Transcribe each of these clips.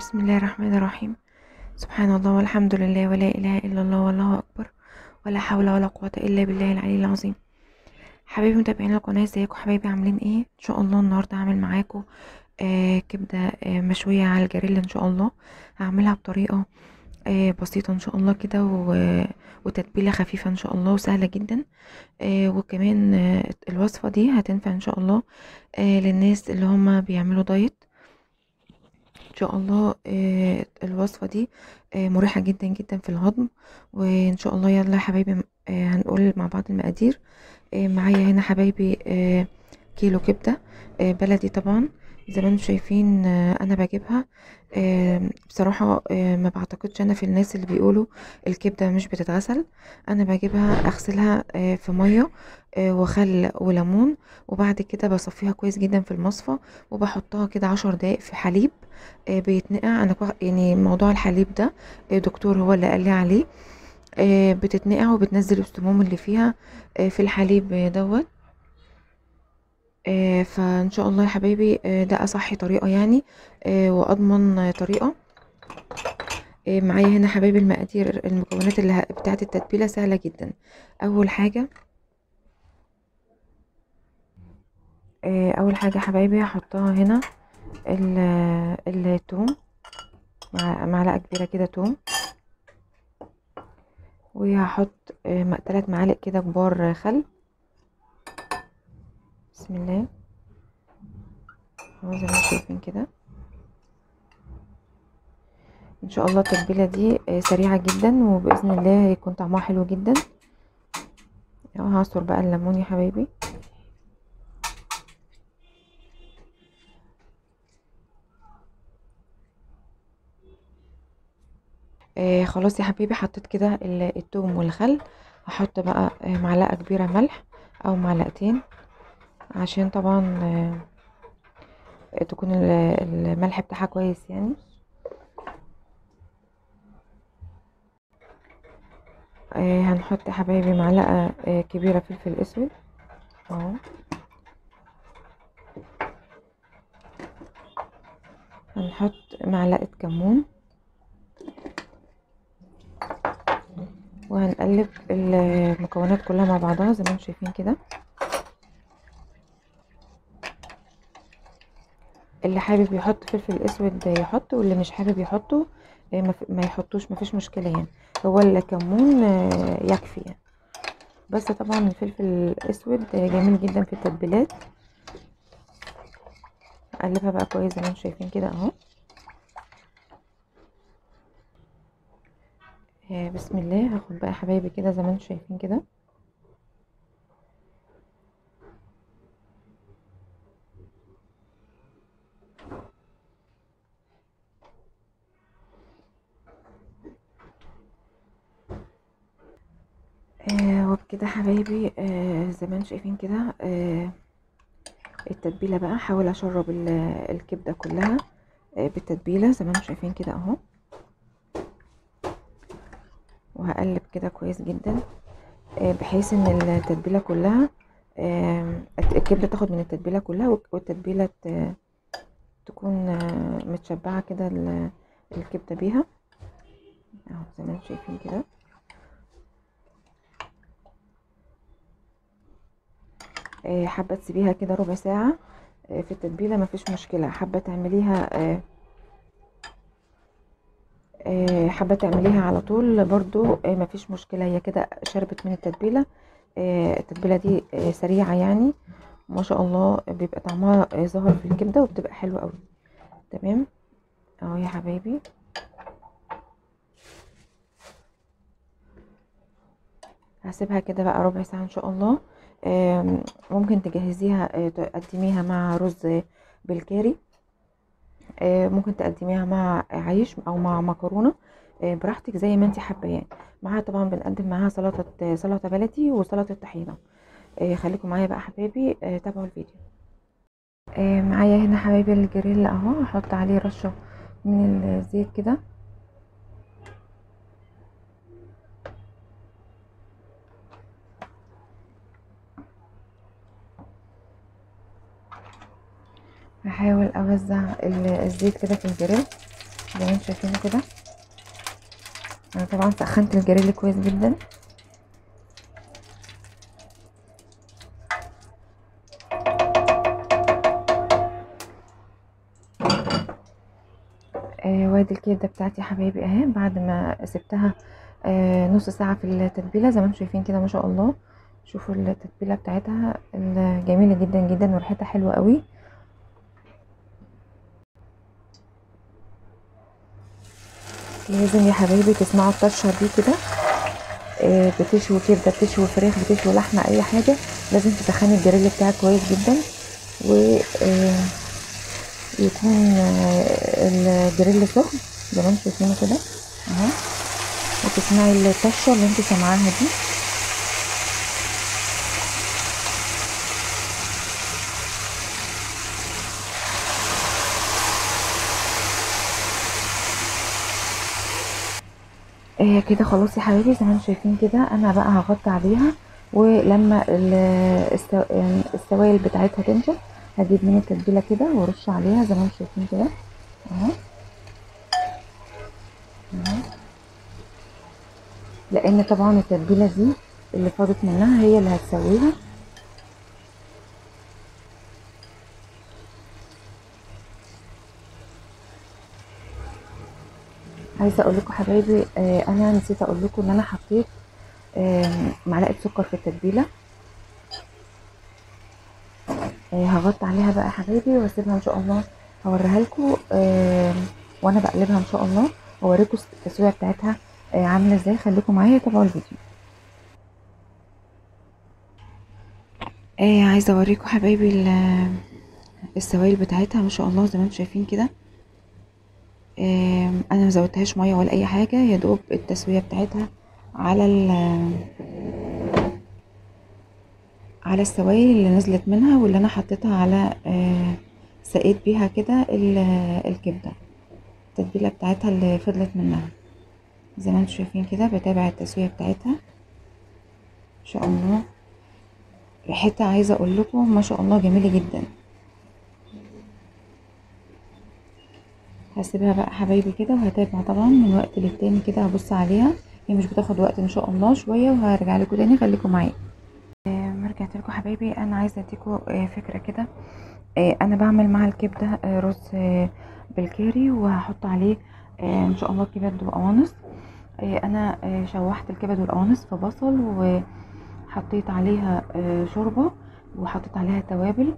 بسم الله الرحمن الرحيم سبحان الله والحمد لله ولا إله إلا الله والله أكبر ولا حول ولا قوة إلا بالله العلي العظيم حبايبي متابعين القناة ازيكم حبايبي عاملين ايه ان شاء الله النهاردة هعمل معاكم آه كبدة آه مشوية على الجريل ان شاء الله هعملها بطريقة آه بسيطة ان شاء الله كده و- وتتبيلة خفيفة ان شاء الله وسهلة جدا آه وكمان آه الوصفة دي هتنفع ان شاء الله آه للناس اللي هما بيعملوا دايت ان شاء الله آه، الوصفة دي آه، مريحة جدا جدا في الهضم وان شاء الله يلا يا حبايبي آه، هنقول مع بعض المقادير آه، معايا هنا حبايبي آه، كيلو كبدة آه، بلدي طبعا زي ما انتم شايفين آه، انا بجيبها آه، بصراحة آه، ما بعتقدش انا في الناس اللي بيقولوا الكبدة مش بتتغسل انا بجيبها اغسلها آه، في مية آه، وخل وليمون وبعد كده بصفيها كويس جدا في المصفى وبحطها كده عشر دقايق في حليب آه، بيتنقع انا كوا- يعني موضوع الحليب ده آه، دكتور هو اللي قال لي عليه آه، بتتنقع وبتنزل السموم اللي فيها آه، في الحليب آه، دوت آه، فان شاء الله يا حبايبي آه، ده اصح طريقه يعني آه، واضمن آه، طريقه آه، معايا هنا حبايبي المقادير المكونات اللي ه- بتاعه التتبيله سهله جدا اول حاجه آه، اول حاجه حبايبي هحطها هنا ال- التوم مع معلقه كبيره كده توم وهحط آه، م- تلات معالق كده كبار خل بسم الله اهو زي ما انتم شايفين كده ان شاء الله التتبيله دي آه، سريعه جدا وباذن الله هيكون طعمها حلو جدا اهو هعصر بقى الليمون يا حبايبي آه خلاص يا حبيبي حطيت كده ال- التوم والخل هحط بقى آه، معلقه كبيره ملح او معلقتين عشان طبعا آه، تكون ال- الملح بتاعها كويس يعني آه هنحط يا حبايبي معلقه آه، كبيره فلفل اسود اهو هنحط معلقه كمون وهنقلب المكونات كلها مع بعضها زي ما انتم شايفين كده اللي حابب يحط فلفل اسود يحط واللي مش حابب يحطه آه، ما ف- ما يحطوش مفيش مشكله يعني هو الكمون آه، يكفي يعني بس طبعا الفلفل الاسود آه، جميل جدا في التتبيلات اقلبها بقى كويس زي ما انتم شايفين كده اهو آه، بسم الله هاخد بقى يا حبايبي كده زي ما انتم شايفين كده آه وبكده حبايبي آه زي ما انتم شايفين كده آه التتبيله بقى احاول اشرب ال- الكبده كلها آه بالتتبيله زي ما انتم شايفين كده اهو وهقلب كده كويس جدا آه بحيث ان التتبيله كلها آه الكبده تاخد من التتبيله كلها والك- والتتبيله ت- تكون آه متشبعه كده ال- الكبده بيها اهو زي ما انتم شايفين كده آه، حابة تسيبيها كده ربع ساعة آه، في التتبيلة مفيش مشكلة حابة تعمليها آه، آه، حابة تعمليها على طول برضو آه، مفيش مشكلة هي كده شربت من التتبيلة آه، التتبيلة دي آه، سريعة يعني ما شاء الله بيبقى طعمها آه، ظاهر في الكبدة وبتبقى حلوة قوي تمام اهو يا حبايبي هسيبها كده بقى ربع ساعة ان شاء الله آم، ممكن تجهزيها آه، تقدميها مع رز بالكاري آه، ممكن تقدميها مع عيش او مع مكرونه آه، براحتك زي ما انت حابه يعني معاها طبعا بنقدم معاها سلطه سلطه بلدي وسلطه طحينه آه، خليكم معايا بقى حبايبي آه، تابعوا الفيديو آه، معايا هنا حبايبي الجريل اهو هحط عليه رشه من الزيت كده هحاول اوزع ال- الزيت كده في الجريل زي ما انتم شايفين كده انا طبعا سخنت الجريل كويس جدا آه وادي الكبده بتاعتي يا حبايبي اهي بعد ما سبتها آه نص ساعه في التتبيله زي ما انتم شايفين كده ما شاء الله شوفوا التتبيله بتاعتها جميله جدا جدا وريحتها حلوه قوي لازم يا حبايبي تسمعوا الطشه دي كده آه بتشوي كبده بتشوي فراخ بتشوي لحمه اي حاجه لازم تسخني الجريل بتاعك كويس جدا و آه يكون الجريل سخن زي ما انتم شايفينه كده اهو وتسمعي الطشه اللي انت سامعاها دي آه كده خلاص يا حبايبي زي ما انتم شايفين كده انا بقى هغطي عليها ولما السو... يعني السوائل بتاعتها تنشف هجيب من التتبيله كده وارش عليها زي ما انتم شايفين كده اهو اهو لان طبعا التتبيله دي اللي فاضت منها هي اللي هتسويها عايزه اقول لكم حبايبي آه انا نسيت اقول لكم ان انا حطيت آه معلقه سكر في التتبيله آه هغطي عليها بقى يا حبايبي واسيبها ان شاء الله هوريها لكم آه وانا بقلبها ان شاء الله واوريكم التسويه بتاعتها آه عامله ازاي خليكم معايا تابعوا الفيديو آه عايزه اوريكم حبايبي السوائل بتاعتها ما شاء الله زي ما انتم شايفين كده آه انا ما زودتهاش ميه ولا اي حاجه يا دوب التسويه بتاعتها على على السوائل اللي نزلت منها واللي انا حطيتها على آه سقيت بيها كده الكبده التتبيله بتاعتها اللي فضلت منها زي ما انتم شايفين كده بتابع التسويه بتاعتها ان شاء الله ريحتها عايزه اقول لكم ما شاء الله جميله جدا هسيبها بقى حبايبي كده وهتابع طبعا من وقت للتاني كده هبص عليها هي مش بتاخد وقت ان شاء الله شويه وهرجع لكم تاني خليكم معايا آه رجعت لكم حبايبي انا عايزه اديكم آه فكره كده آه انا بعمل مع الكبده آه رز آه بالكاري وهحط عليه آه ان شاء الله كبد وقوانص آه انا آه شوحت الكبد والقوانص في بصل وحطيت عليها آه شوربه وحطيت عليها توابل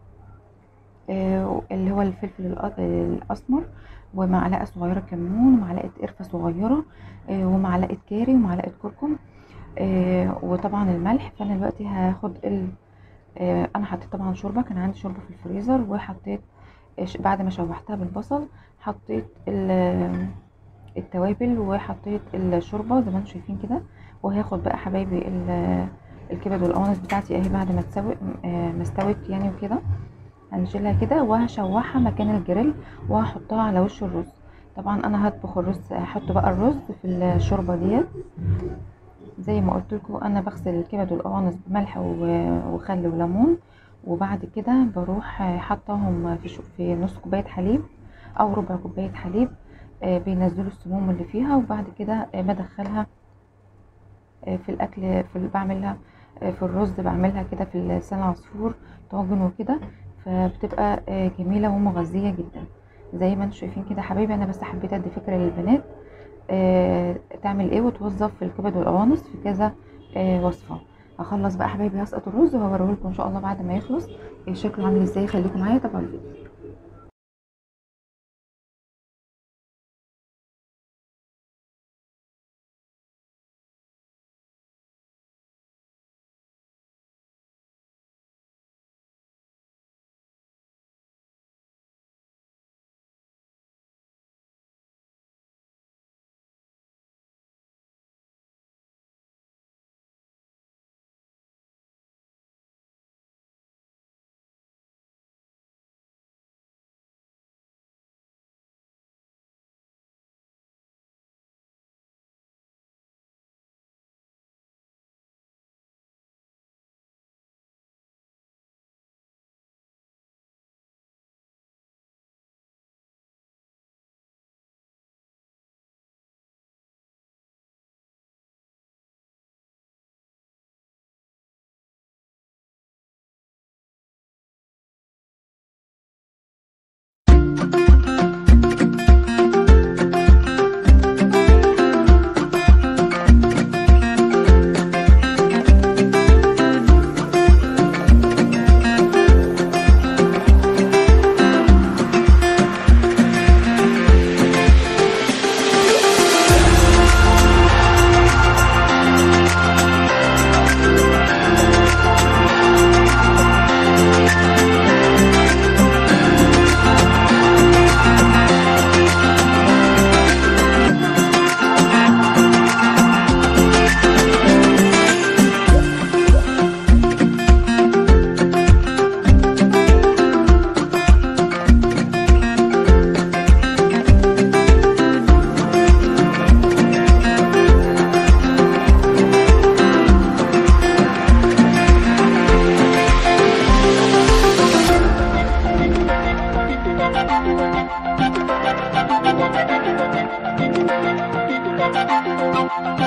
آه اللي هو الفلفل الاسمر ومعلقه صغيره كمون ومعلقه قرفه صغيره آه ومعلقه كاري ومعلقه كركم آه وطبعا الملح فانا دلوقتي هاخد ال انا حطيت طبعا شوربه كان عندي شوربه في الفريزر وحطيت بعد ما شوحتها بالبصل حطيت التوابل وحطيت الشوربه زي ما انتم شايفين كده وهاخد بقى حبايبي الكبد والقوانص بتاعتي اهي بعد ما تسوي ما استوت يعني وكده هنشيلها كده وهشوحها مكان الجريل وهحطها على وش الرز طبعا انا هطبخ الرز هحط بقى الرز في الشوربه ديت زي ما قلت لكم انا بغسل الكبد والقوانص بملح وخل وليمون وبعد كده بروح حطاهم في, في نص كوبايه حليب او ربع كوبايه حليب بينزلوا السموم اللي فيها وبعد كده بدخلها في الاكل في بعملها في الرز بعملها كده في لسان عصفور طاجن وكده فبتبقى جميله ومغذيه جدا زي ما انتم شايفين كده حبايبي انا بس حبيت ادي فكره للبنات تعمل ايه وتوظف في الكبد والقوانص في كذا وصفه هخلص بقى حبايبي هسقط الرز وهوريه لكم ان شاء الله بعد ما يخلص شكله عامل ازاي خليكم معايا تابعوا الفيديو Thank